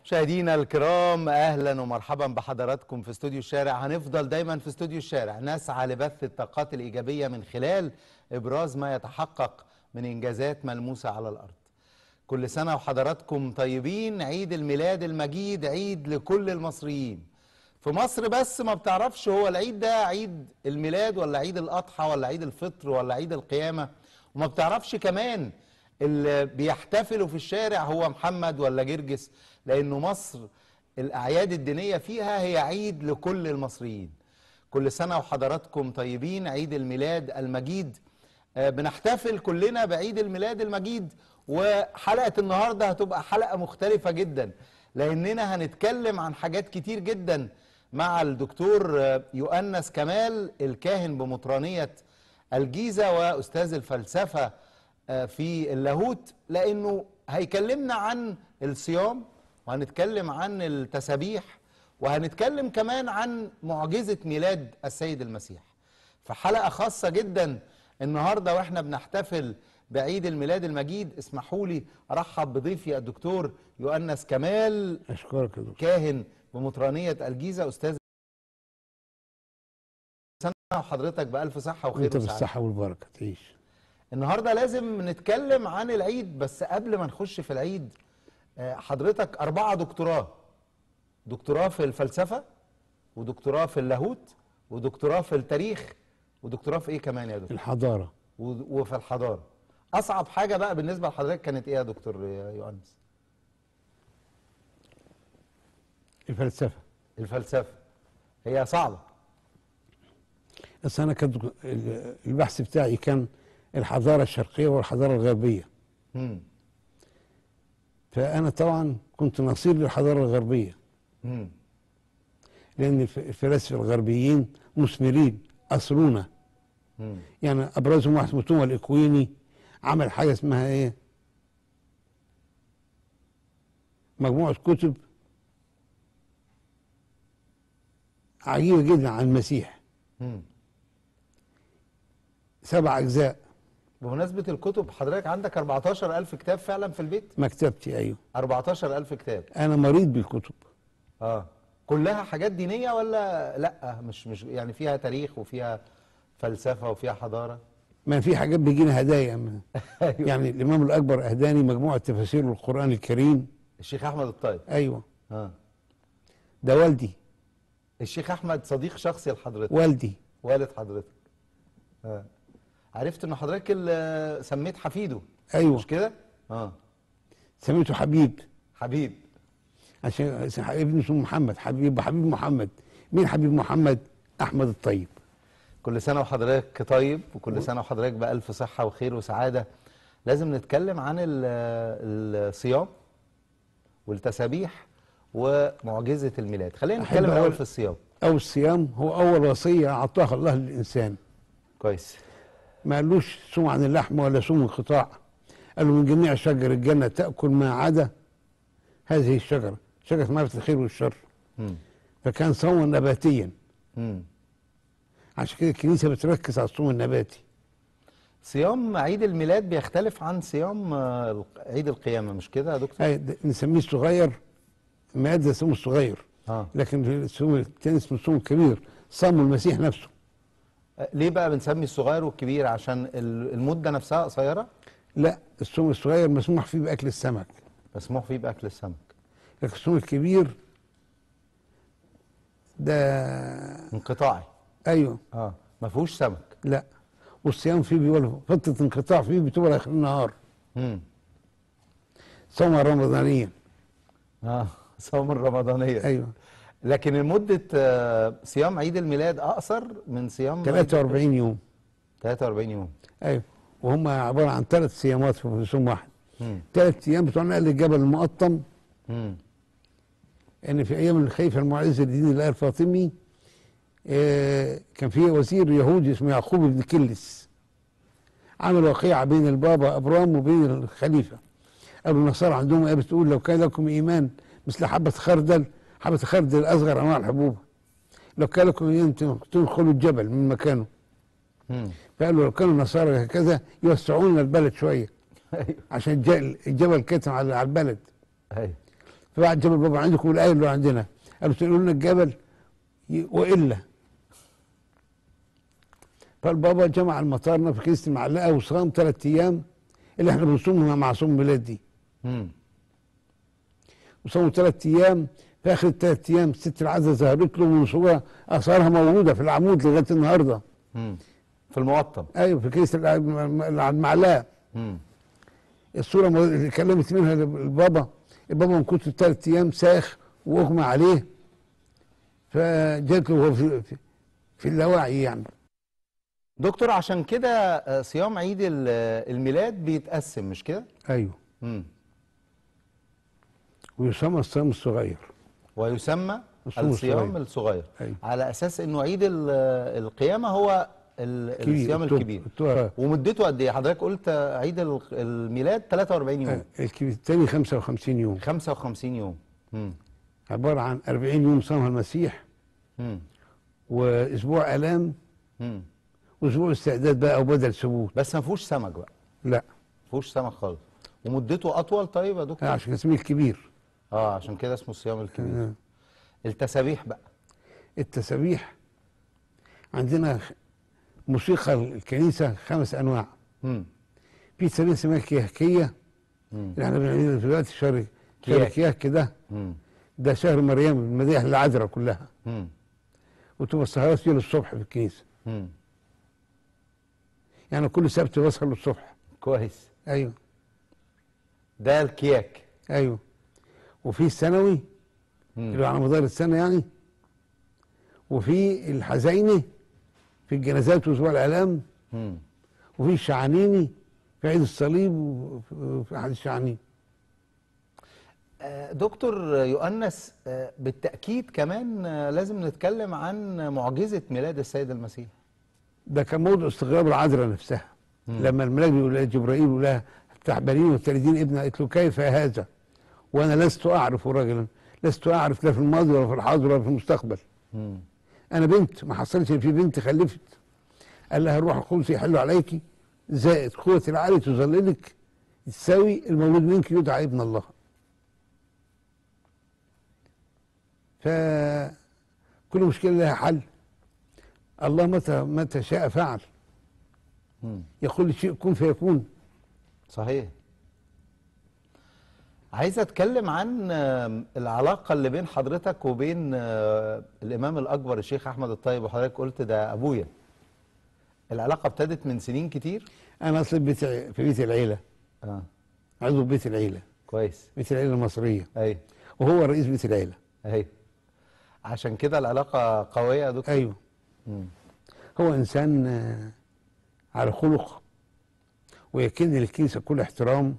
مشاهدينا الكرام اهلا ومرحبا بحضراتكم في استوديو الشارع هنفضل دايما في استوديو الشارع نسعى لبث الطاقات الايجابيه من خلال ابراز ما يتحقق من انجازات ملموسه على الارض كل سنه وحضراتكم طيبين عيد الميلاد المجيد عيد لكل المصريين في مصر بس ما بتعرفش هو العيد ده عيد الميلاد ولا عيد الاضحى ولا عيد الفطر ولا عيد القيامه وما بتعرفش كمان اللي بيحتفلوا في الشارع هو محمد ولا جرجس لانه مصر الاعياد الدينيه فيها هي عيد لكل المصريين كل سنه وحضراتكم طيبين عيد الميلاد المجيد آه، بنحتفل كلنا بعيد الميلاد المجيد وحلقه النهارده هتبقى حلقه مختلفه جدا لاننا هنتكلم عن حاجات كتير جدا مع الدكتور آه، يؤنس كمال الكاهن بمطرانيه الجيزه واستاذ الفلسفه آه، في اللاهوت لانه هيكلمنا عن الصيام وهنتكلم عن التسابيح وهنتكلم كمان عن معجزه ميلاد السيد المسيح فحلقه خاصه جدا النهارده واحنا بنحتفل بعيد الميلاد المجيد اسمحوا لي ارحب بضيفي الدكتور يؤنس كمال اشكرك يا دكتور كاهن بمطرانيه الجيزه استاذ سنه وحضرتك بالف صحه وخير وانت وسعاده بالصحه والبركه تعيش النهارده لازم نتكلم عن العيد بس قبل ما نخش في العيد آه، حضرتك أربعة دكتوراه دكتوراه في الفلسفة ودكتوراه في اللاهوت ودكتوراه في التاريخ ودكتوراه في ايه كمان يا دكتور الحضاره و- وفي الحضارة أصعب حاجة بقى بالنسبة لحضرتك كانت ايه يا دكتور يؤنس الفلسفه الفلسفة هي صعبة بس انا كنت ال- البحث بتاعي كان الحضاره الشرقيه والحضاره الغربيه مم. فانا طبعا كنت نصير للحضاره الغربيه مم. لان الف- الفلاسفه الغربيين مثمرين اثرونا مم. يعني ابرزهم واحد اسمه توما الاكويني عمل حاجه اسمها ايه مجموعه كتب عجيبه جدا عن المسيح مم. سبع اجزاء بمناسبة الكتب حضرتك عندك 14000 كتاب فعلا في البيت مكتبتي ايوه 14000 كتاب انا مريض بالكتب اه كلها حاجات دينية ولا لا مش مش يعني فيها تاريخ وفيها فلسفة وفيها حضارة ما في حاجات بيجينا هدايا من أيوة. يعني الامام الاكبر اهداني مجموعه تفاسير القران الكريم الشيخ احمد الطيب ايوه اه ده والدي الشيخ احمد صديق شخصي لحضرتك والدي والد حضرتك اه عرفت ان حضرتك اللي سميت حفيده ايوه مش كده اه سميته حبيب حبيب عشان ابنه اسمه محمد حبيب حبيب محمد مين حبيب محمد احمد الطيب كل سنة وحضرتك طيب وكل سنة وحضرتك بألف صحة وخير وسعادة لازم نتكلم عن ال- الصيام والتسابيح ومعجزة الميلاد خلينا أحب نتكلم الأول أقول- في الصيام او الصيام هو اول وصيه اعطاها الله للانسان كويس ما قالوش صوم عن اللحم ولا صوم انقطاع قال له من جميع شجر الجنه تاكل ما عدا هذه الشجره شجره معرفه الخير والشر مم. فكان صوما نباتيا مم. عشان كده الكنيسه بتركز على الصوم النباتي صيام عيد الميلاد بيختلف عن صيام آه، الق- عيد القيامة مش كده يا دكتور؟ أي ده نسميه الصغير الميعاد ده اسمه الصغير اه لكن الصوم التاني اسمه الصوم الكبير صام المسيح نفسه آه، ليه بقى بنسمي الصغير والكبير عشان ال- المدة نفسها قصيرة لا الصوم الصغير مسموح فيه باكل السمك مسموح فيه بأكل السمك لكن الصوم الكبير ده انقطاعي ايوه اه ما فيهوش سمك لا والصيام فيه بيقول فتره انقطاع فيه بتبقى اخر النهار مم. صوم رمضانيا اه صوم الرمضانية ايوه لكن مدة آه، صيام عيد الميلاد أقصر من صيام 43 يوم 43 يوم ايوه وهم عباره عن ثلاث صيامات في صوم واحد مم. ثلاث ايام بتوع نقل الجبل المقطم مم. ان في ايام الخليفه المعز لدين الله الفاطمي آه، كان في وزير يهودي اسمه يعقوب بن كلس عمل وقيعه بين البابا ابرام وبين الخليفه قالوا النصارى عندهم ايه بتقول لو كان لكم ايمان مثل حبه خردل حبه خردل اصغر انواع الحبوب لو كان لكم ايمان تدخلوا الجبل من مكانه مم. فقالوا لو كانوا النصارى هكذا يوسعون البلد شويه ايوه عشان الج- الجبل كتم على على البلد ايوه فبعد جبل بابا عندكم الايه اللي عندنا قالوا تقولوا لنا الجبل ي- والا فالبابا جمع المطارنه في كيسه المعلقه وصام ثلاث ايام اللي احنا بنصومها مع صوم الميلاد دي مم. وصاموا ثلاث ايام في اخر الثلاث ايام الست العزة ظهرت له من صورة اثارها موجوده في العمود لغايه النهارده مم. في المقطم ايوه في كيس الع- اللي على المعلقه مم. الصوره مو- اللي كلمت منها البابا البابا من كتر ثلاث ايام ساخ واغمى عليه فجات له وهو في, في, في اللاوعي يعني دكتور عشان كده آه، صيام عيد ال- الميلاد بيتقسم مش كده؟ ايوه مم. ويسمى الصيام الصغير ويسمى الصوم الصيام الصغير. الصغير أيوة. على اساس انه عيد ال- القيامه هو ال- كبير، الصيام التوب- الكبير التوب- ومدته قد ايه حضرتك قلت عيد ال- الميلاد 43 يوم آه، الكبير الثاني 55 يوم 55 يوم مم. عباره عن 40 يوم صامها المسيح مم. واسبوع الام مم. واسبوع استعداد بقى او بدل ثبوت بس ما فيهوش سمك بقى لا ما فيهوش سمك خالص ومدته اطول طيب يا دكتور عشان اسمه الكبير اه عشان كده اسمه الصيام الكبير آه. التسابيح بقى التسابيح عندنا خ- موسيقى الكنيسه خمس انواع مم. في تسابيح اسمها كيهكيه مم. اللي احنا بنعملها دلوقتي شهر شهر كياك. كياك ده مم. ده شهر مريم المديح العذراء كلها مم. وتبقى السهرات دي للصبح في الكنيسه مم. يعني كل سبت بسهر للصبح كويس ايوه ده الكياك ايوه وفي الثانوي مم. اللي هو على مدار السنه يعني وفي الحزيني في الجنازات واسبوع الالام مم. وفي الشعانيني في عيد الصليب وفي وفي احد الشعانين آه، دكتور يؤنس آه، بالتأكيد كمان آه، لازم نتكلم عن معجزة ميلاد السيد المسيح ده كان موضوع استغراب العذراء نفسها مم. لما الملاك بيقول لها جبرائيل يقول لها تحبلين وتلدين ابن قالت له كيف هذا وانا لست اعرف رجلا لست اعرف لا في الماضي ولا في الحاضر ولا في المستقبل مم. انا بنت ما حصلش في بنت خلفت قال لها الروح القدس يحل عليك زائد قوة العالي تظللك تساوي المولود منك يدعى ابن الله فكل مشكلة لها حل الله متى متى شاء فعل مم. يقول الشيء كن فيكون صحيح عايز اتكلم عن آه، العلاقة اللي بين حضرتك وبين آه، الامام الاكبر الشيخ احمد الطيب وحضرتك قلت ده ابويا العلاقة ابتدت من سنين كتير انا اصلا بيت في بيت العيلة اه عضو بيت العيلة كويس بيت العيلة المصرية ايوه وهو رئيس بيت العيلة ايوه عشان كده العلاقة قوية يا دكتور ايوه مم. هو انسان آه، على خلق ويكن للكنيسه كل احترام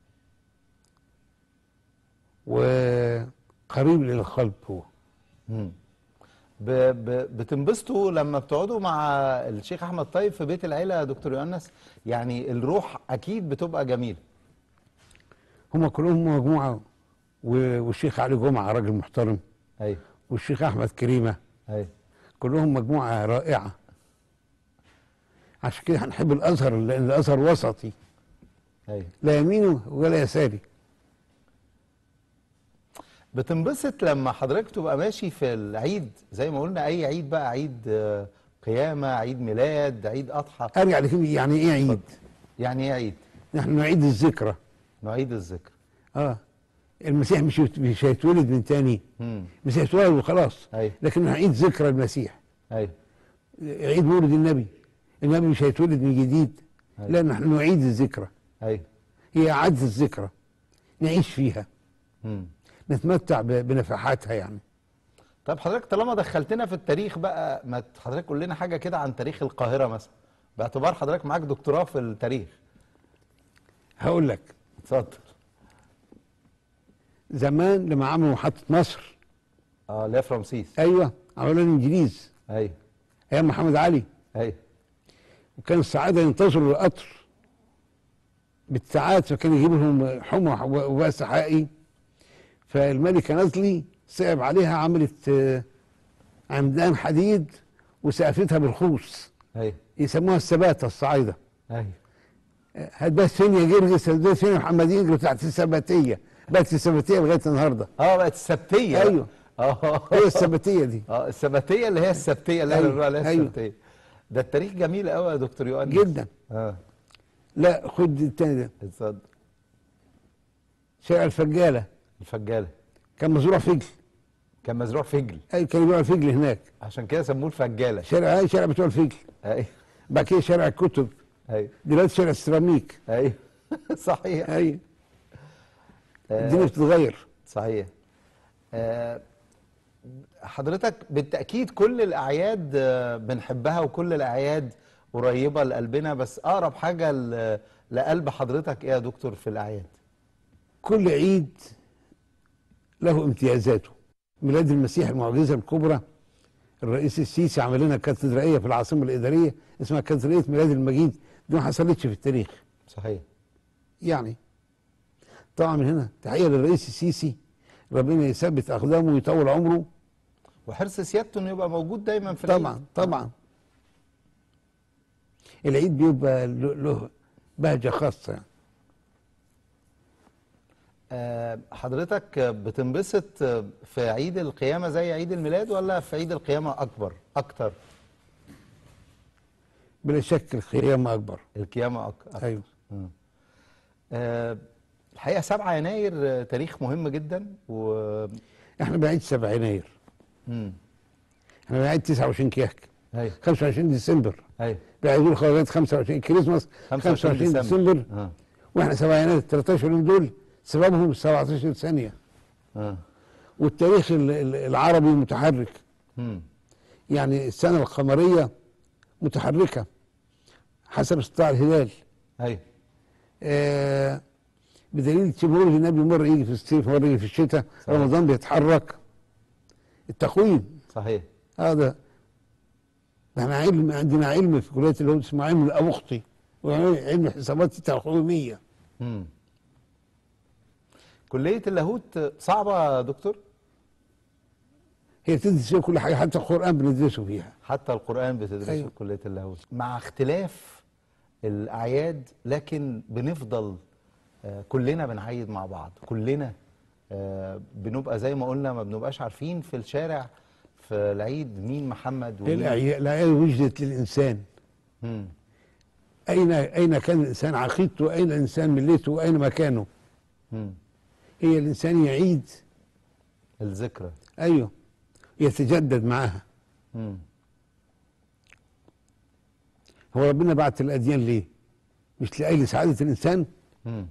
وقريب للقلب هو مم. ب... ب... بتنبسطوا لما بتقعدوا مع الشيخ احمد طيب في بيت العيله يا دكتور يؤنس يعني الروح اكيد بتبقى جميله هم كلهم مجموعه و- والشيخ علي جمعه راجل محترم ايوه والشيخ احمد كريمه ايوه كلهم مجموعه رائعه عشان كده هنحب الازهر لان الازهر وسطي ايوه لا يمينه ولا يساري بتنبسط لما حضرتك تبقى ماشي في العيد زي ما قلنا اي عيد بقى عيد آه، قيامه عيد ميلاد عيد اضحى ارجع لكلمه يعني ايه عيد يعني ايه عيد نحن نعيد الذكرى نعيد الذكر اه المسيح مش يت- مش هيتولد من تاني امم المسيح اتولد وخلاص ايوه لكن هنعيد ذكرى المسيح ايوه عيد مولد النبي النبي مش هيتولد من جديد أيوة. لا نحن نعيد الذكرى ايوه هي اعاده الذكرى نعيش فيها امم نتمتع ب- بنفحاتها يعني طب حضرتك طالما دخلتنا في التاريخ بقى ما ت- حضرتك قول لنا حاجه كده عن تاريخ القاهره مثلا باعتبار حضرتك معاك دكتوراه في التاريخ هقول لك اتفضل زمان لما عملوا محطه مصر اه لا في رمسيس ايوه عملوها الانجليز ايوه ايام محمد علي ايوه وكان السعاده ينتظروا القطر بالساعات فكان يجيب لهم حمى وبأس حقيقي فالملكه نازلي صعب عليها عملت آه، عمدان حديد وسقفتها بالخوص ايوه يسموها السباتة الصعايدة ايوه هتبات فين يا جرجس هتبات فين يا محمد يجروا تحت السباتية بقت السبتيه لغايه النهارده اه بقت السبتيه بقى. أيوه. اه هي السبتيه دي اه السبتيه اللي هي السبتيه اللي احنا أيوه، بنقول عليها أيوه. السبتيه ده التاريخ جميل قوي يا دكتور يؤنس جدا اه لا خد التاني ده اتفضل شارع الفجاله الفجاله كان مزروع فجل كان مزروع فجل اي كان يبيع الفجل هناك عشان كده سموه الفجاله شارع اي شارع بتوع الفجل ايوه بعد كده شارع الكتب ايوه دلوقتي شارع السيراميك ايوه صحيح اي آه. الدنيا بتتغير صحيح آه، حضرتك بالتأكيد كل الأعياد آه، بنحبها وكل الأعياد قريبة لقلبنا بس أقرب حاجة ل- لقلب حضرتك إيه يا دكتور في الأعياد؟ كل عيد له امتيازاته ميلاد المسيح المعجزه الكبرى الرئيس السيسي عمل لنا كاتدرائيه في العاصمه الاداريه اسمها كاتدرائيه ميلاد المجيد دي ما حصلتش في التاريخ صحيح يعني طبعا من هنا تحيه للرئيس السيسي ربنا يثبت اقدامه ويطول عمره وحرص سيادته إنه يبقى موجود دايما في العيد. طبعا طبعا العيد بيبقى له له بهجه خاصه يعني. آه، حضرتك بتنبسط في عيد القيامة زي عيد الميلاد ولا في عيد القيامة أكبر أكتر؟ بلا شك القيامه اكبر القيامة أك- أكتر ايوه آه، الحقيقة 7 يناير آه، تاريخ مهم جدا و احنا بنعيد 7 يناير مم. احنا بنعيد 29 كياك ايوه 25 ديسمبر ايوه بيعيدوا لغايه 25 كريسماس 25 25 ديسمبر. ديسمبر اه واحنا 7 يناير 13 يوم دول سببهم 17 ثانيه اه والتاريخ ال- ال- العربي متحرك مم. يعني السنه القمريه متحركه حسب استطاع الهلال ايوه آه بدليل تمرور النبي مره يجي في الصيف مره يجي في الشتاء صحيح. رمضان بيتحرك التقويم صحيح هذا احنا علم عندنا علم في كليه اللي هو اسمه علم الابخطي وعلم الحسابات التقويميه مم. كلية اللاهوت صعبة يا دكتور هي تدرس فيها كل حاجه حتى القران بندرسه فيها حتى القرآن بتدرسه أيوة. في كلية اللاهوت مع اختلاف الأعياد لكن بنفضل آه، كلنا بنعيد مع بعض كلنا آه، بنبقى زي ما قلنا ما بنبقاش عارفين في الشارع في العيد مين محمد ومين الأعياد الأعياد وجدت للانسان مم. اين اين كان الانسان عقيدته اين الانسان ملته واين مكانه مم. هي الانسان يعيد الذكرى ايوه يتجدد معها مم. هو ربنا بعت الاديان ليه مش لاجل سعاده الانسان مم.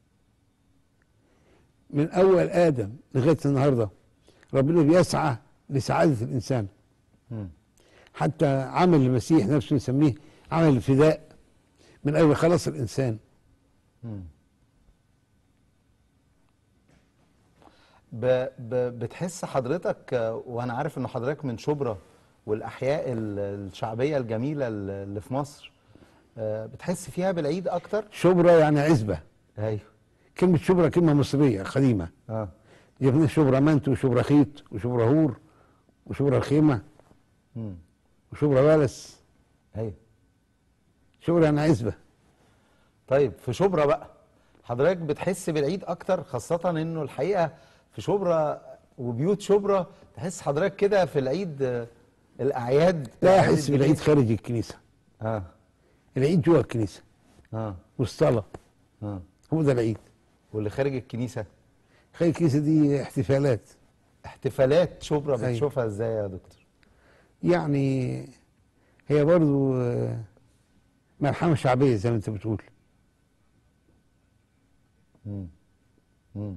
من اول ادم لغايه النهارده ربنا بيسعى لسعاده الانسان مم. حتى عمل المسيح نفسه نسميه عمل الفداء من اجل خلاص الانسان مم. ب... ب... بتحس حضرتك آه، وانا عارف ان حضرتك من شبرا والاحياء ال- الشعبيه الجميله ال- اللي في مصر آه، بتحس فيها بالعيد اكتر شبرا يعني عزبه ايوه كلمه شبرا كلمه مصريه قديمه اه جبنا شبرا منت وشبرا خيط وشبرا هور وشبرا الخيمه مم. وشبرا بلس ايوه شبرا يعني عزبه طيب في شبرا بقى حضرتك بتحس بالعيد اكتر خاصه انه الحقيقه في شبرا وبيوت شبرا تحس حضرتك كده في العيد آه، الاعياد لا الأعياد احس بالعيد الجديدة. خارج الكنيسه اه العيد جوه الكنيسه اه والصلاه اه هو ده العيد واللي خارج الكنيسه خارج الكنيسه دي احتفالات احتفالات شبرا أيوة. بتشوفها ازاي يا دكتور يعني هي برضو آه، ملحمه شعبيه زي ما انت بتقول مم. مم.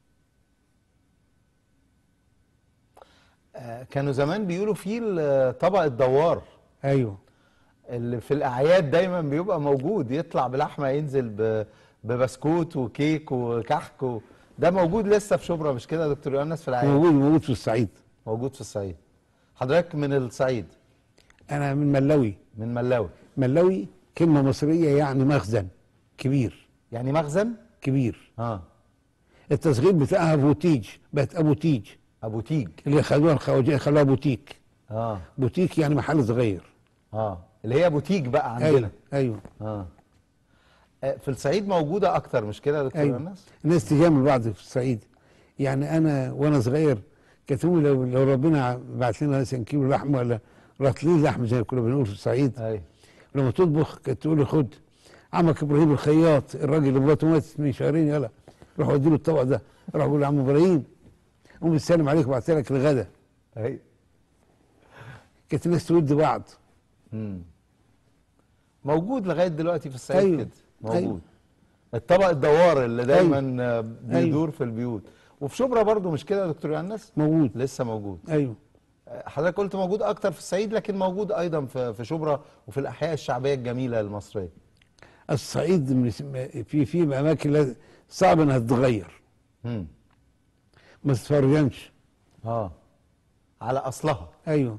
آه، كانوا زمان بيقولوا فيه ال- طبق الدوار ايوه اللي في الاعياد دايما بيبقى موجود يطلع بلحمه ينزل ب- ببسكوت وكيك وكحك و... ده موجود لسه في شبرا مش كده يا دكتور يونس في الاعياد موجود موجود في الصعيد موجود في الصعيد حضرتك من الصعيد انا من ملوي من ملاوي ملوي كلمه مصريه يعني مخزن كبير يعني مخزن كبير اه التصغير بتاعها بوتيج بقت ابو تيج ابو تيج اللي خدوها الخواجه خلوها بوتيك اه بوتيك يعني محل صغير اه اللي هي بوتيك بقى عندنا ايوه ايوه اه آه، في الصعيد موجوده اكتر مش كده يا دكتور أيوة. الناس الناس تجامل بعض في الصعيد يعني انا وانا صغير كانت امي لو لو ربنا بعت لنا مثلا كيلو لحمه ولا رطلين لحم زي ما كنا بنقول في الصعيد ايوه لما تطبخ كانت تقول لي خد عمك ابراهيم الخياط الراجل اللي مراته ماتت من شهرين يلا روح ودي له الطبق ده روح قول له عم ابراهيم قوم بتسلم عليك وبعت لك الغدا ايوه كانت الناس تود بعض مم. موجود لغايه دلوقتي في الصعيد أيوة. كده موجود أيوة. الطبق الدوار اللي دايما آه، بيدور أيوة. في البيوت وفي شبرا برضو مش كده يا دكتور يونس موجود لسه موجود ايوه آه، حضرتك قلت موجود اكتر في الصعيد لكن موجود ايضا في في شبرا وفي الاحياء الشعبيه الجميله المصريه الصعيد من في في اماكن لا- صعب انها تتغير مم. ما تتفرجنش اه على اصلها ايوه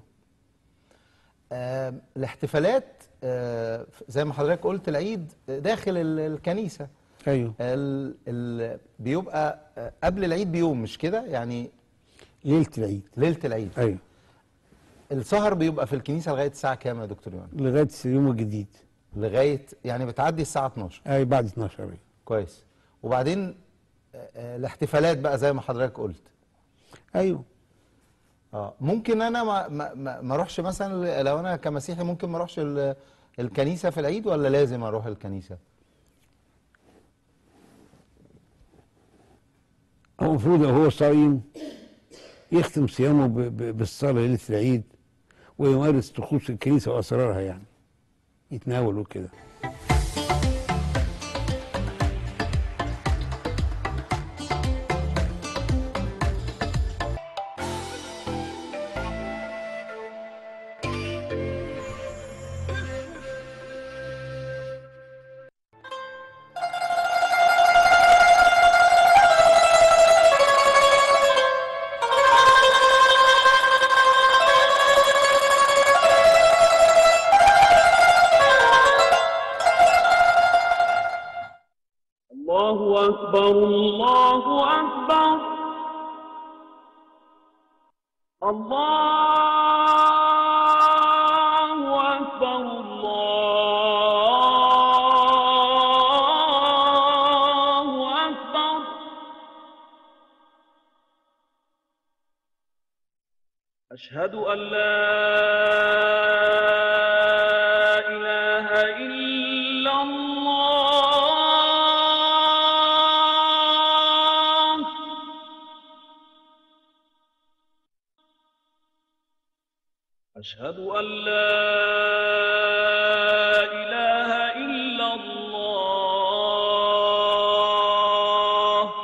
آه الاحتفالات آه زي ما حضرتك قلت العيد داخل ال- الكنيسه ايوه ال ال بيبقى آه، قبل العيد بيوم مش كده يعني ليله العيد ليله العيد ايوه السهر بيبقى في الكنيسه لغايه الساعه كام يا دكتور يوان لغايه اليوم الجديد لغايه يعني بتعدي الساعه 12 اي بعد 12 أيوة. كويس وبعدين آه، آه، الاحتفالات بقى زي ما حضرتك قلت ايوه اه ممكن انا ما ما ما ما اروحش مثلا لو انا كمسيحي ممكن ما اروحش ال- الكنيسه في العيد ولا لازم اروح الكنيسه هو المفروض لو هو صايم يختم صيامه ب- ب- بالصلاه ليله العيد ويمارس طقوس الكنيسه واسرارها يعني يتناول وكده الله أكبر الله أكبر الله أكبر الله أكبر أشهد أن لا إله إلا الله أشهد أن لا إله إلا الله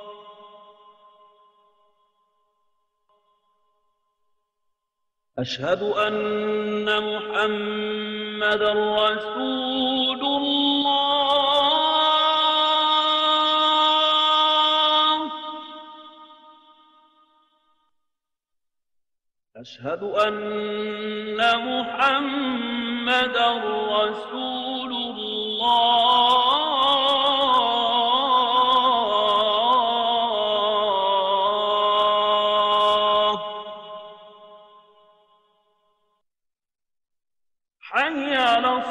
أشهد أن محمدا رسول الله أشهد أن محمدا رسول الله حي على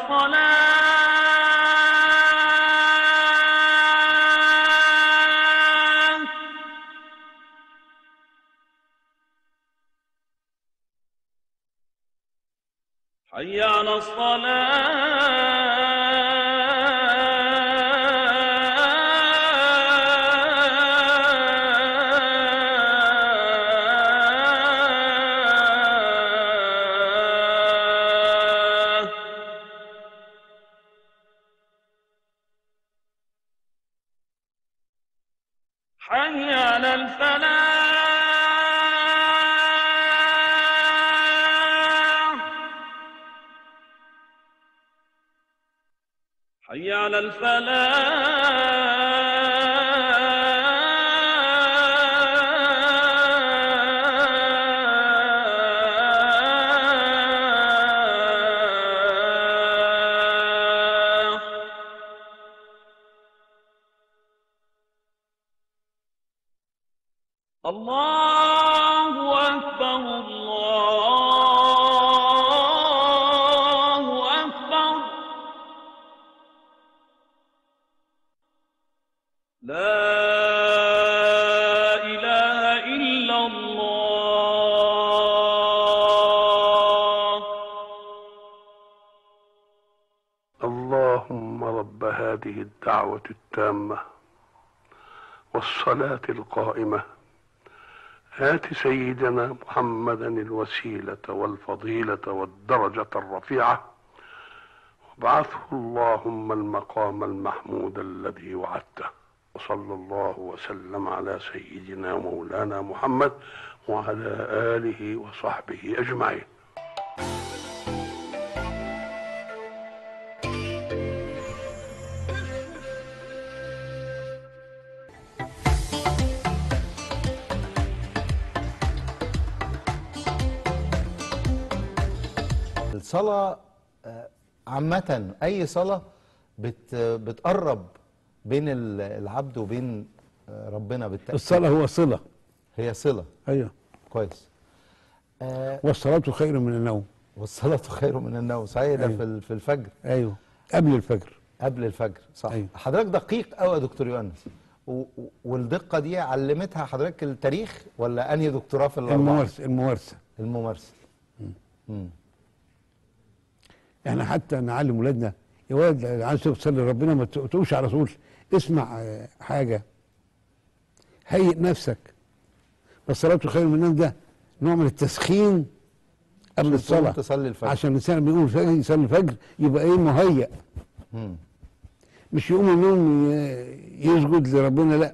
الصلاة حي على الصلاة حي على الفلاح حي على الفلاح الله أكبر الله أكبر لا إله إلا الله اللهم رب هذه الدعوة التامة والصلاة القائمة آت سيدنا محمدا الوسيلة والفضيلة والدرجة الرفيعة وابعثه اللهم المقام المحمود الذي وعدته وصلى الله وسلم على سيدنا مولانا محمد وعلى آله وصحبه أجمعين الصلاة آه، عامة أي صلاة بت بتقرب بين ال- العبد وبين آه، ربنا بالتأكيد الصلاة هو صلة هي صلة أيوه كويس آه والصلاة خير من النوم والصلاة خير من النوم صحيح ده أيوة. في ال- في الفجر أيوه قبل الفجر قبل الفجر صح أيوة. حضرتك دقيق قوي يا دكتور يونس و- و- والدقة دي علمتها حضرتك التاريخ ولا أنهي دكتوراه في الأربعة؟ الممارسة الممارسة الممارسة مم. احنا حتى نعلم ولادنا يا ولد عايز تصلي ربنا ما تقولش على طول اسمع آه، حاجه هيئ نفسك فالصلاه خير من النوم ده نوع من التسخين قبل عشان الصلاه تقوم تصلي الفجر. عشان الانسان بيقوم الفجر يصلي الفجر يبقى ايه مهيئ مم. مش يقوم من النوم ي- يسجد لربنا لا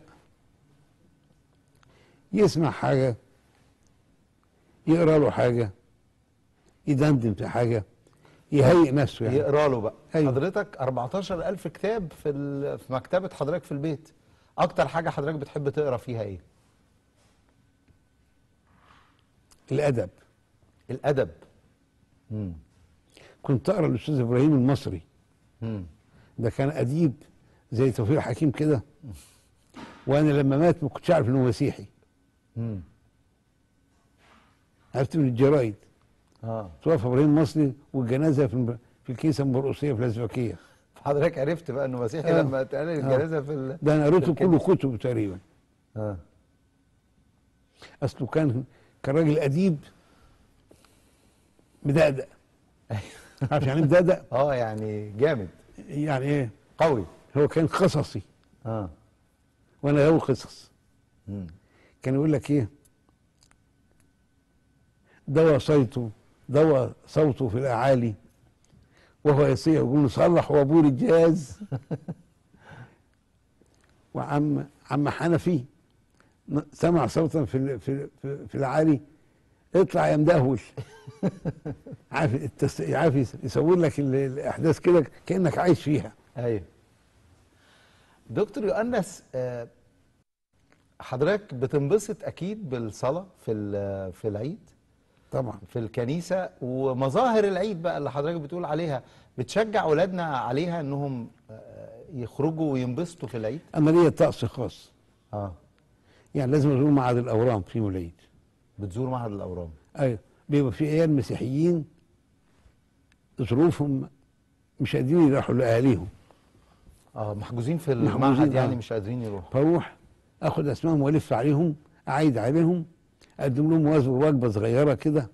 يسمع حاجه يقرا له حاجه يدندن في حاجه يهيئ نفسه يعني يقرا له بقى أيوة. حضرتك 14000 كتاب في ال- في مكتبة حضرتك في البيت أكتر حاجة حضرتك بتحب تقرا فيها إيه؟ الادب الأدب مم. كنت اقرا الاستاذ ابراهيم المصري مم. ده كان اديب زي توفيق حكيم كده وانا لما مات ما كنتش عارف انه مسيحي مم. عرفت من الجرايد اه توفى ابراهيم المصري والجنازه في الم- في الكنيسه المرقصيه في الاسبكيه حضرتك عرفت بقى انه مسيحي آه. لما اتقال الجنازه في ال... ده انا قريته في كله كتب تقريبا اه اصله كان كان راجل اديب مدقدق عارف يعني إيه مدقدق اه يعني جامد يعني ايه قوي هو كان قصصي اه وانا غاوي قصص مم. كان يقول لك ايه دوى صيته دوى صوته في الاعالي وهو يصيح يقول صلح وابور الجهاز وعم عم حنفي ن- سمع صوتا في ال- في في, في العالي اطلع يا مدهول عارف التس... عارف يس- يصور لك ال- الاحداث كده كانك عايش فيها ايوه دكتور يؤنس آه، حضرتك بتنبسط اكيد بالصلاه في ال- في العيد طبعا في الكنيسه ومظاهر العيد بقى اللي حضرتك بتقول عليها بتشجع اولادنا عليها انهم آه، يخرجوا وينبسطوا في العيد انا ليا طقس خاص اه يعني لازم ازور معهد الاورام في يوم العيد بتزور معهد الاورام ايوه بيبقى في عيال مسيحيين ظروفهم مش قادرين يروحوا لاهاليهم اه محجوزين في محجوزين، المعهد يعني آه. مش قادرين يروحوا فاروح اخد اسمائهم والف عليهم اعيد عليهم اقدم لهم وجبه وجبه صغيره كده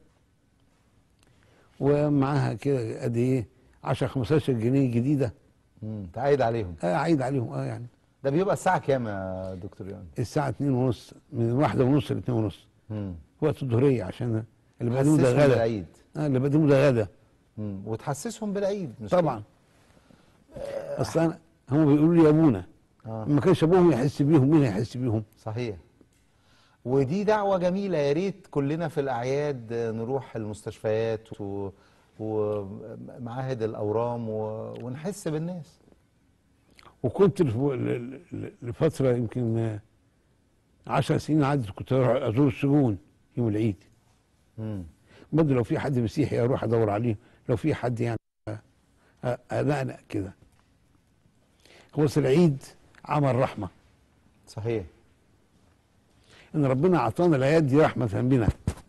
ومعاها كده قد ايه 10 15 جنيه جديده امم تعايد عليهم آه، اعيد عليهم اه يعني ده بيبقى الساعه كام يا دكتور يونس الساعه 2 ونص من واحدة ونص ل 2 ونص امم وقت الظهريه عشان اللي بقدمه ده تحسسهم غدا بالعيد آه اللي بقدمه ده غدا مم. وتحسسهم بالعيد مش طبعا اصل انا هم بيقولوا لي يا ابونا آه. ما كانش ابوهم يحس بيهم مين هيحس بيهم صحيح ودي دعوة جميلة يا ريت كلنا في الأعياد نروح المستشفيات و... ومعاهد الأورام و... ونحس بالناس وكنت لف- ل- ل- لفتره يمكن آه، عشر سنين عدت كنت اروح ازور السجون يوم العيد مم. برضه لو في حد مسيحي اروح ادور عليه لو في حد يعني آه، آه، انقنق كده هو أصل العيد عمل رحمه صحيح ان ربنا اعطانا الايات دي رحمه بنا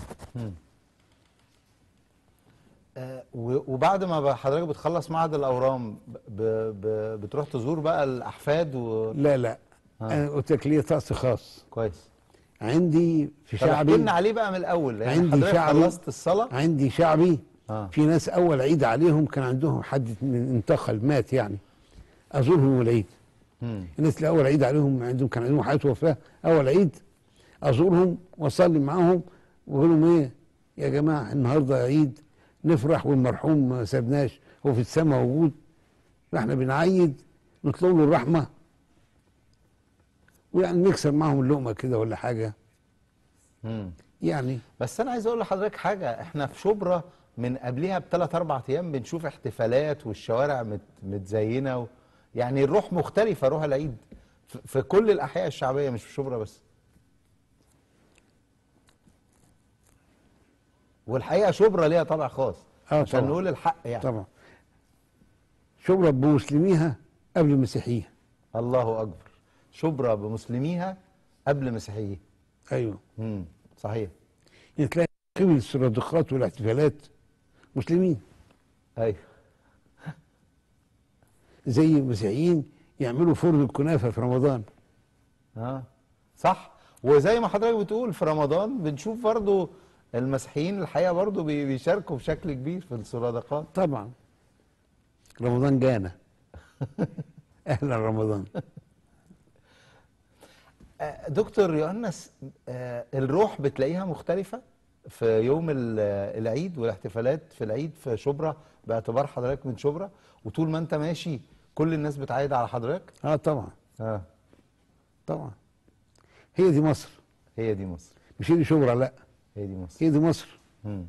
آه، و- وبعد ما بقى حضرتك بتخلص معهد الأورام ب... ب... بتروح تزور بقى الأحفاد و... لا لا انا قلت لك ليه طقس خاص كويس عندي في طب احكي شعبي لنا عليه بقى من الاول يعني عندي حضرتك شعبي. خلصت الصلاه عندي شعبي اه في ناس اول عيد عليهم كان عندهم حد من انتقل مات يعني ازورهم يوم العيد مم. الناس اللي اول عيد عليهم عندهم كان عندهم حياه وفاه اول عيد ازورهم واصلي معاهم واقول لهم ايه يا جماعه النهارده عيد نفرح والمرحوم ما سابناش هو في السماء موجود فاحنا بنعيد نطلب له الرحمه ويعني نكسر معاهم اللقمه كده ولا حاجه مم. يعني بس انا عايز اقول لحضرتك حاجه احنا في شبرا من قبلها بثلاث اربع ايام بنشوف احتفالات والشوارع مت متزينه و... يعني الروح مختلفه روح العيد ف- في كل الاحياء الشعبيه مش في شبرا بس والحقيقه شبرا ليها طابع خاص آه عشان طبعا. نقول الحق يعني طبعا شبرا بمسلميها قبل مسيحيها الله اكبر شبرا بمسلميها قبل مسيحيه ايوه امم صحيح يعني تلاقي قبل الصرادقات والاحتفالات مسلمين ايوه زي المسيحيين يعملوا فرن الكنافه في رمضان اه صح وزي ما حضرتك بتقول في رمضان بنشوف برضو المسيحيين الحقيقه برضو بي- بيشاركوا بشكل كبير في الصرادقات طبعا رمضان جانا اهلا رمضان آه، دكتور يؤنس آه، الروح بتلاقيها مختلفه في يوم ال- العيد والاحتفالات في العيد في شبرا باعتبار حضرتك من شبرا وطول ما انت ماشي كل الناس بتعايد على حضرتك اه طبعا اه طبعا هي دي مصر هي دي مصر مش هي دي شبرا لا هي دي مصر هي دي مصر مم.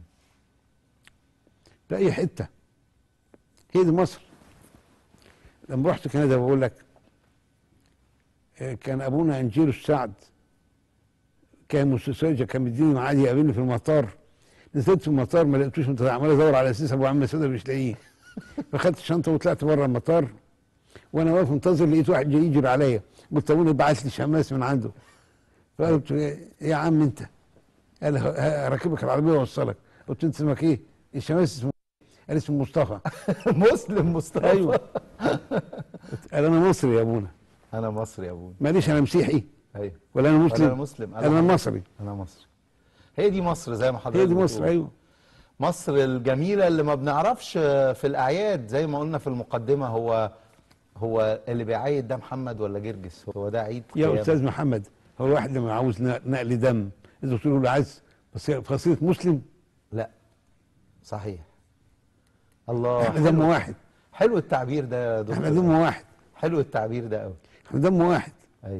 في اي حته هي دي مصر لما رحت كندا بقول لك آه، كان ابونا انجيلوس سعد كان مستشار كان مديني ميعاد يقابلني في المطار نزلت في المطار ما لقيتوش انت عمال ادور على اساس ابو عم سيدة مش لاقيه فخدت الشنطه وطلعت بره المطار وانا واقف منتظر لقيت واحد جاي يجري عليا قلت ابونا بعت لي شماس من عنده فقلت له إيه يا عم انت قال ه- هركبك العربيه واوصلك قلت له انت اسمك ايه؟ الشماس اسمه إيه؟ قال اسمه مصطفى مسلم مصطفى ايوه قال انا مصري يا ابونا انا مصري يا ابوي ماليش انا مسيحي ايوه ولا انا ولا مسلم أنا مسلم انا مصري انا مصري هي دي مصر زي ما حضرتك هي دي بتقول. مصر ايوه مصر الجميلة اللي ما بنعرفش في الأعياد زي ما قلنا في المقدمة هو هو اللي بيعيد ده محمد ولا جرجس هو ده عيد يا قيامة. استاذ محمد هو الواحد لما عاوز ن- نقل دم الدكتور يقول له عايز بس فصيله مسلم لا صحيح الله احنا حلو, دم واحد حلو التعبير ده يا دكتور احنا دم واحد حلو التعبير ده قوي احنا دم واحد ايوه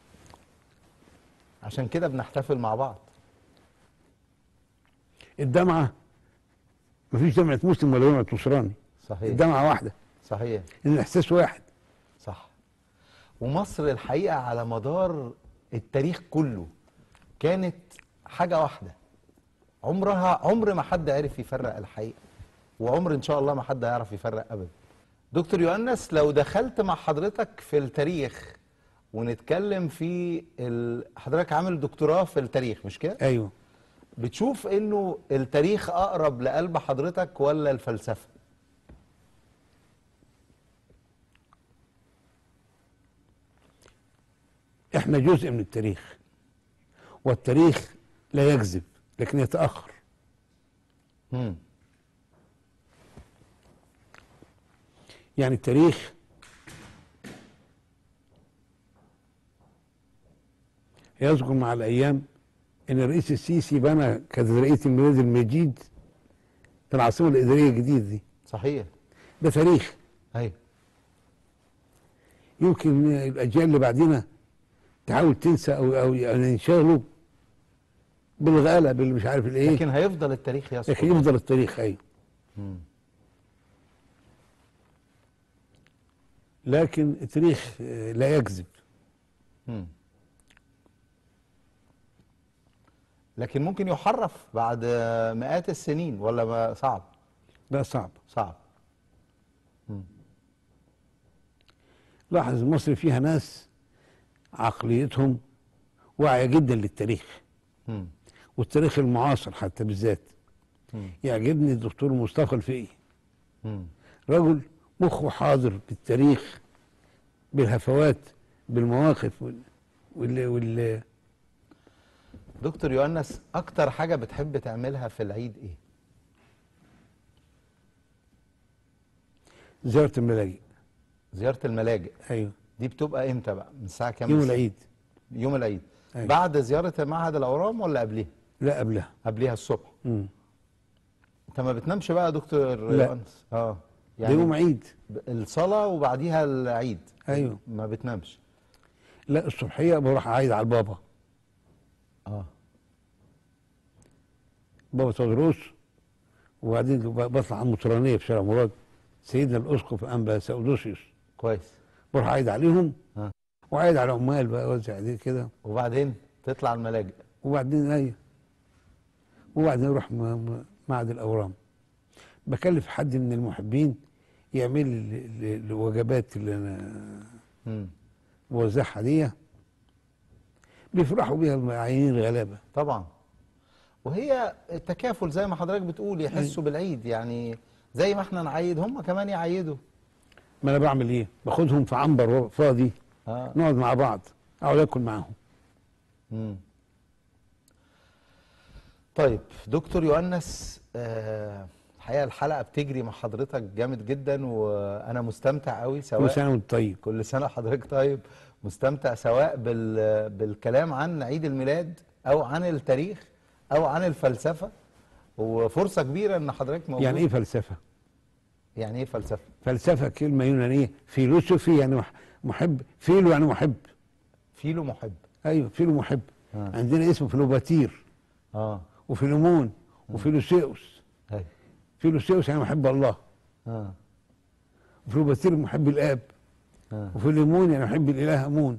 عشان كده بنحتفل مع بعض الدمعه مفيش دمعه مسلم ولا دمعه نصراني صحيح الدمعه واحده صحيح لان الاحساس واحد صح ومصر الحقيقة على مدار التاريخ كله كانت حاجة واحدة عمرها عمر ما حد عرف يفرق الحقيقة وعمر ان شاء الله ما حد هيعرف يفرق ابدا دكتور يؤنس لو دخلت مع حضرتك في التاريخ ونتكلم في ال... حضرتك عامل دكتوراه في التاريخ مش كده ايوه بتشوف انه التاريخ اقرب لقلب حضرتك ولا الفلسفة احنا جزء من التاريخ والتاريخ لا يكذب لكن يتاخر مم. يعني التاريخ يذكر مع الايام ان الرئيس السيسي بنى كاتدرائيه الميلاد المجيد في العاصمه الاداريه الجديده دي صحيح ده تاريخ ايوه يمكن الاجيال اللي بعدنا تحاول تنسى او او يعني ينشغلوا بالغالة باللي مش عارف الايه لكن هيفضل التاريخ يذكر لكن يفضل التاريخ ايوه مم. لكن التاريخ آه، لا يكذب مم. لكن ممكن يحرف بعد مئات السنين ولا ما صعب لا صعب صعب لاحظ مصر فيها ناس عقليتهم واعية جدا للتاريخ مم. والتاريخ المعاصر حتى بالذات مم. يعجبني الدكتور مصطفى الفقي مم. رجل مخه حاضر بالتاريخ بالهفوات بالمواقف وال وال, وال... دكتور يؤنس اكتر حاجه بتحب تعملها في العيد ايه زياره الملاجئ زياره الملاجئ ايوه دي بتبقى امتى بقى من الساعه كام يوم للساعة؟ العيد يوم العيد أيوة. بعد زياره معهد الاورام ولا قبليها لا قبلها قبليها الصبح مم. انت ما بتنامش بقى يا دكتور لا. يؤنس اه ده يوم عيد ب- الصلاه وبعديها العيد أيوة. ما بتنامش لا الصبحيه بروح اعيد على البابا اه بابا تدرس وبعدين ب- بطلع على المطرانيه في شارع مراد سيدنا الاسقف انبا ساودوسيوس كويس بروح اعيد عليهم اه واعيد على العمال بقى اوزع عليه كده وبعدين تطلع الملاجئ وبعدين ايه وبعدين اروح م- م- معهد الاورام بكلف حد من المحبين يعمل لي ال- ال- الوجبات اللي انا مم. بوزعها دي بيفرحوا بيها المعينين الغلابه طبعا وهي التكافل زي ما حضرتك بتقول يحسوا بالعيد يعني زي ما احنا نعيد هم كمان يعيدوا ما انا بعمل ايه باخدهم في عنبر فاضي اه نقعد مع بعض اقعد اكل معاهم مم. طيب دكتور يؤنس آه، الحقيقه الحلقه بتجري مع حضرتك جامد جدا وانا مستمتع قوي سواء كل سنه وانت طيب كل سنه حضرتك طيب مستمتع سواء بال... بالكلام عن عيد الميلاد او عن التاريخ او عن الفلسفه وفرصه كبيره ان حضرتك موجود يعني ايه فلسفه يعني ايه فلسفه فلسفه كلمه يونانيه فيلوسوفي يعني مح- محب فيلو يعني محب فيلو محب ايوه فيلو محب آه. عندنا اسمه فيلوباتير اه وفيلومون وفيلوسيوس ايوه فيلوسيوس يعني محب الله اه وفيلوباتير محب الاب اه وفيليمون يعني محب الاله امون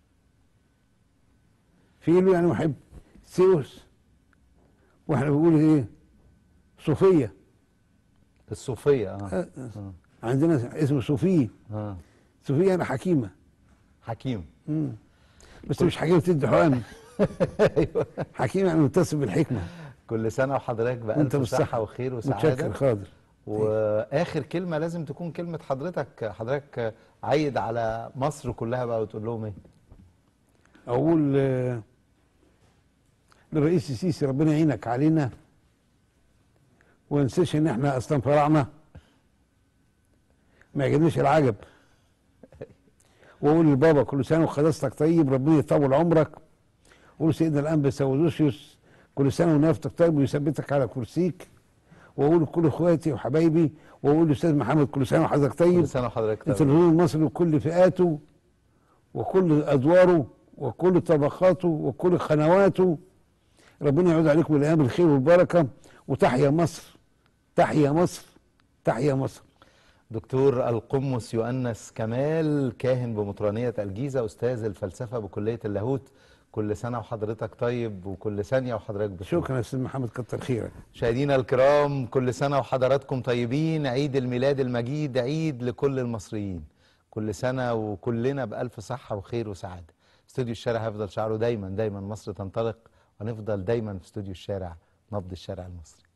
فيلو يعني محب سيوس واحنا بنقول ايه صوفيه الصوفيه اه آه. اه, عندنا اسمه صوفيه آه. صوفيه يعني حكيمه حكيم مم. بس مش حكيمه تدي حقن ايوه حكيمه يعني متصف بالحكمه كل سنه وحضرتك وانت بألف صحه بالصحة. وخير متشكر وسعاده خاضر واخر كلمه لازم تكون كلمه حضرتك حضرتك عيد على مصر كلها بقى وتقول لهم ايه اقول آه، للرئيس السيسي ربنا يعينك علينا وما ننساش ان احنا اصلا فراعنه ما يعجبنيش العجب واقول لبابا كل سنه وخلاصتك طيب ربنا يطول عمرك واقول سيدنا الانبا سودوسيوس كل سنه ونافتك طيب ويثبتك على كرسيك واقول لكل اخواتي وحبايبي واقول للاستاذ محمد كل سنه وحضرتك طيب كل سنه وحضرتك طيب التلفزيون المصري وكل فئاته وكل ادواره وكل طبقاته وكل قنواته ربنا يعود عليكم بالايام الخير والبركه وتحيا مصر تحيا مصر تحيا مصر دكتور القمص يؤنس كمال كاهن بمطرانية الجيزة أستاذ الفلسفة بكلية اللاهوت كل سنة وحضرتك طيب وكل ثانية وحضرتك بخير شكرا يا استاذ محمد كتر خيرك مشاهدينا الكرام كل سنة وحضراتكم طيبين عيد الميلاد المجيد عيد لكل المصريين كل سنة وكلنا بألف صحة وخير وسعادة استوديو الشارع هيفضل شعاره دايما دايما مصر تنطلق ونفضل دايما في استوديو الشارع نبض الشارع المصري